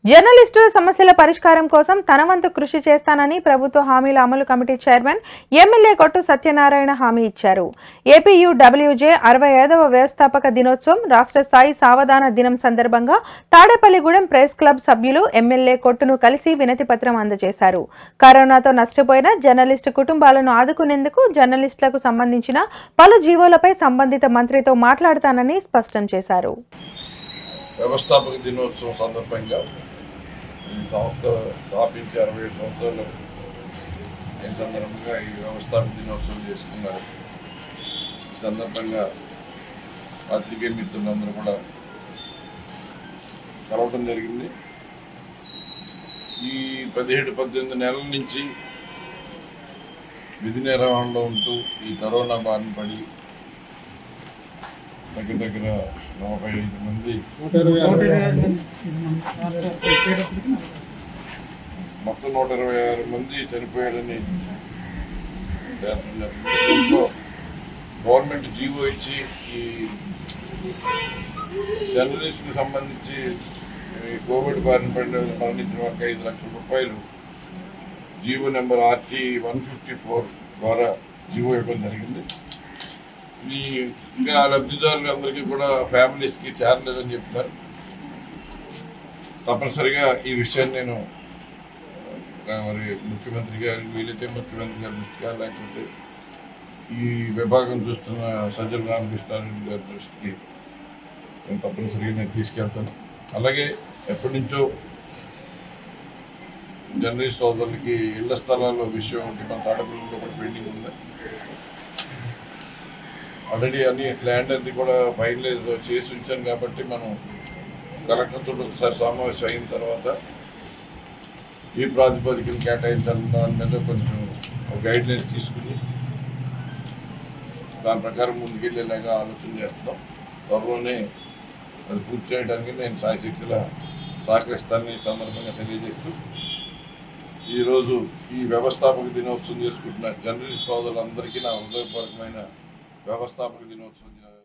జర్నలిస్టుల సమస్యల పరిష్కారం కోసం తన వంతు కృషి చేస్తానని ప్రభుత్వ హామీల అమలు కమిటీ చైర్మన్ ఎమ్మెల్యే కొట్టు సత్యనారాయణ హామీ ఇచ్చారు ఏపీయూడబ్ల్యూజే అరవై ఐదవ వ్యవస్థాపక దినోత్సవం రాష్ట్ర స్థాయి సావధాన దినం సందర్భంగా తాడేపల్లిగూడెం ప్రెస్ క్లబ్ సభ్యులు ఎమ్మెల్యే కొట్టును కలిసి వినతి పత్రం అందజేశారు కరోనాతో నష్టపోయిన జర్నలిస్టు కుటుంబాలను ఆదుకునేందుకు జర్నలిస్టులకు సంబంధించిన పలు జీవోలపై సంబంధిత మంత్రితో మాట్లాడతానని స్పష్టం చేశారు వ్యవస్థాపక దినోత్సవం సందర్భంగా ఈ సంస్థ స్థాపించి అరవై ఏడు సంవత్సరాలు ఈ సందర్భంగా ఈ వ్యవస్థాపక దినోత్సవం చేసుకున్నారు ఈ సందర్భంగా పత్రికే మిత్రులందరూ కూడా కలవటం జరిగింది ఈ పదిహేడు పద్దెనిమిది నెలల నుంచి విధి నిర్వహణలో ఉంటూ ఈ కరోనా బారిన పడి దగ్గర దగ్గర నలభై ఐదు మంది మొత్తం నూట ఇరవై ఆరు మంది చనిపోయారని తేల్చడం జరిగింది. దీంట్లో గవర్నమెంట్ జీవో ఇచ్చి ఈ జర్నలిస్ట్కి సంబంధించి ఈ కోవిడ్ బారిన పడిన వాళ్ళు మరణించిన వారికి ఐదు లక్షల రూపాయలు GO number RT one fifty four ద్వారా జీవో ఇవ్వడం జరిగింది ఈ ఇంకా లబ్ధిదారులందరికీ కూడా ఫ్యామిలీస్కి చేరలేదని చెప్తున్నారు తప్పనిసరిగా ఈ విషయాన్ని నేను ఆ, మరి ముఖ్యమంత్రి గారు వీలైతే ముఖ్యమంత్రి గారి దృష్టిగా లేకపోతే ఈ విభాగం చూస్తున్న సజ్జల రామకృష్ణారెడ్డి గారి దృష్టికి నేను తప్పనిసరిగా నేను తీసుకెళ్తాను అలాగే ఎప్పటి నుంచో జర్నలిస్ట్ సోదరులకి ఇళ్ల స్థలాల విషయం ఒకటి మన తాడపల్లిలో కూడా పెండింగ్ ఉంది ఆల్రెడీ అన్ని ల్యాండ్ అది కూడా ఫైనలైజ్ చేసి ఉంచాను కాబట్టి మనం కలెక్టర్తో ఒకసారి సమావేశం అయిన తర్వాత ఈ ప్రాతిపదికను కేటాయించాలని దాని మీద కొంచెం గైడ్ లైన్స్ తీసుకుని దాని ప్రకారం ముందుకెళ్ళేలాగా ఆలోచన చేస్తాం త్వరలోనే అది పూర్తి చేయడానికి నేను సాయశక్తుల సహకరిస్తానని ఈ సందర్భంగా తెలియజేస్తూ ఈరోజు ఈ వ్యవస్థాపక దినోత్సవం చేసుకుంటున్న జర్నలిస్ట్ సోదరులందరికీ నా హృదయపూర్వకమైన వ్యవస్థాపక దినోత్సవం